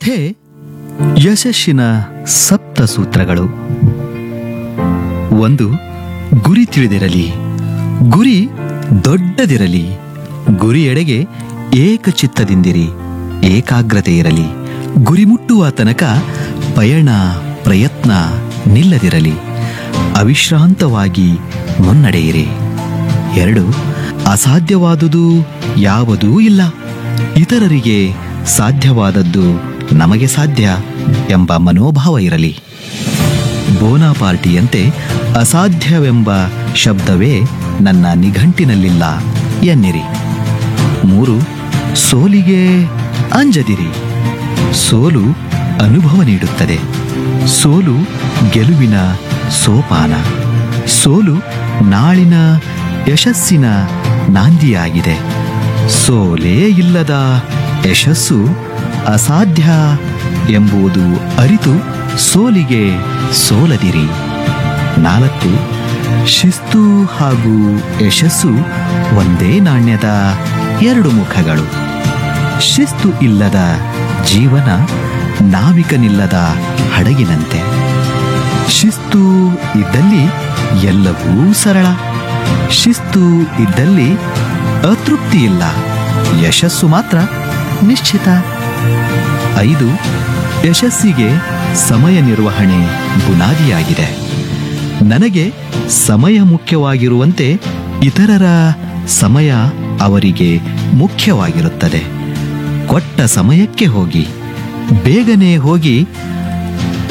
ಕಥೆ ಯಶಸ್ಸಿನ ಸಪ್ತ ಸೂತ್ರಗಳು ಒಂದು ಗುರಿ ತಿಳಿದಿರಲಿ ಗುರಿ ದೊಡ್ಡದಿರಲಿ ಗುರಿಯೆಡೆಗೆ ಏಕಚಿತ್ತದಿಂದಿರಿ ಏಕಾಗ್ರತೆ ಇರಲಿ ಗುರಿ ಮುಟ್ಟುವ ತನಕ ಪಯಣ ಪ್ರಯತ್ನ ನಿಲ್ಲದಿರಲಿ ಅವಿಶ್ರಾಂತವಾಗಿ ಮುನ್ನಡೆಯಿರಿ ಎರಡು ಅಸಾಧ್ಯವಾದುದು ಯಾವುದೂ ಇಲ್ಲ ಇತರರಿಗೆ ಸಾಧ್ಯವಾದದ್ದು ನಮಗೆ ಸಾಧ್ಯ ಎಂಬ ಮನೋಭಾವ ಇರಲಿ ಬೋನಾಪಾರ್ಟಿಯಂತೆ ಅಸಾಧ್ಯವೆಂಬ ಶಬ್ದವೇ ನನ್ನ ನಿಘಂಟಿನಲ್ಲಿಲ್ಲ ಎನ್ನಿರಿ ಮೂರು ಸೋಲಿಗೆ ಅಂಜದಿರಿ ಸೋಲು ಅನುಭವ ನೀಡುತ್ತದೆ ಸೋಲು ಗೆಲುವಿನ ಸೋಪಾನ ಸೋಲು ನಾಳಿನ ಯಶಸ್ಸಿನ ನಾಂದಿಯಾಗಿದೆ ಸೋಲೇ ಇಲ್ಲದ ಯಶಸ್ಸು ಅಸಾಧ್ಯ ಎಂಬುದು ಅರಿತು ಸೋಲಿಗೆ ಸೋಲದಿರಿ ನಾಲ್ಕು ಶಿಸ್ತು ಹಾಗೂ ಯಶಸ್ಸು ಒಂದೇ ನಾಣ್ಯದ ಎರಡು ಮುಖಗಳು ಶಿಸ್ತು ಇಲ್ಲದ ಜೀವನ ನಾವಿಕನಿಲ್ಲದ ಹಡಗಿನಂತೆ ಶಿಸ್ತು ಇದ್ದಲ್ಲಿ ಎಲ್ಲವೂ ಸರಳ ಶಿಸ್ತು ಇದ್ದಲ್ಲಿ ಅತೃಪ್ತಿ ಇಲ್ಲ ಯಶಸ್ಸು ಮಾತ್ರ ನಿಶ್ಚಿತ ಐದು ಯಶಸ್ಸಿಗೆ ಸಮಯ ನಿರ್ವಹಣೆ ಬುನಾದಿಯಾಗಿದೆ ನನಗೆ ಸಮಯ ಮುಖ್ಯವಾಗಿರುವಂತೆ ಇತರರ ಸಮಯ ಅವರಿಗೆ ಮುಖ್ಯವಾಗಿರುತ್ತದೆ ಕೊಟ್ಟ ಸಮಯಕ್ಕೆ ಹೋಗಿ ಬೇಗನೆ ಹೋಗಿ